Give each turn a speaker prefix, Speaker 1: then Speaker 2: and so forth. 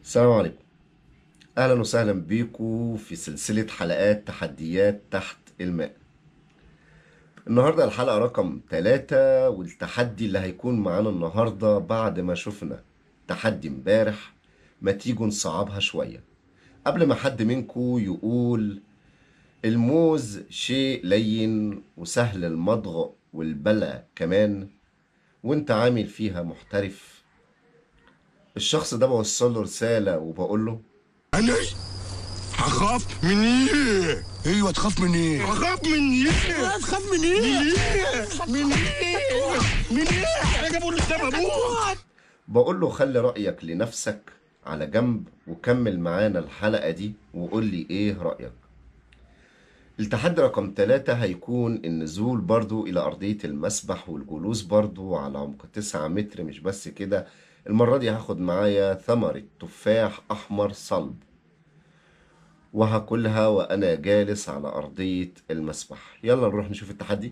Speaker 1: السلام عليكم أهلا وسهلا بيكم في سلسلة حلقات تحديات تحت الماء النهاردة الحلقة رقم ثلاثة والتحدي اللي هيكون معانا النهاردة بعد ما شفنا تحدي امبارح ما تيجوا نصعبها شوية قبل ما حد منكم يقول الموز شيء لين وسهل المضغ والبلع كمان وانت عامل فيها محترف الشخص ده بوصل له رسالة وبقول له
Speaker 2: انا هخاف من ايه
Speaker 3: ايوه تخاف من ايه؟
Speaker 2: هخاف من ايه
Speaker 3: تخاف من ايه؟
Speaker 2: من ايه من ايه من ايه انا بقول لك بموت
Speaker 1: بقول له خلي رأيك لنفسك على جنب وكمل معانا الحلقة دي وقول لي ايه رأيك التحدي رقم ثلاثة هيكون النزول برضو إلى أرضية المسبح والجلوس برضو على عمق 9 متر مش بس كده المرة دي هاخد معايا ثمرة تفاح أحمر صلب وهاكلها وأنا جالس على أرضية المسبح يلا نروح نشوف التحدي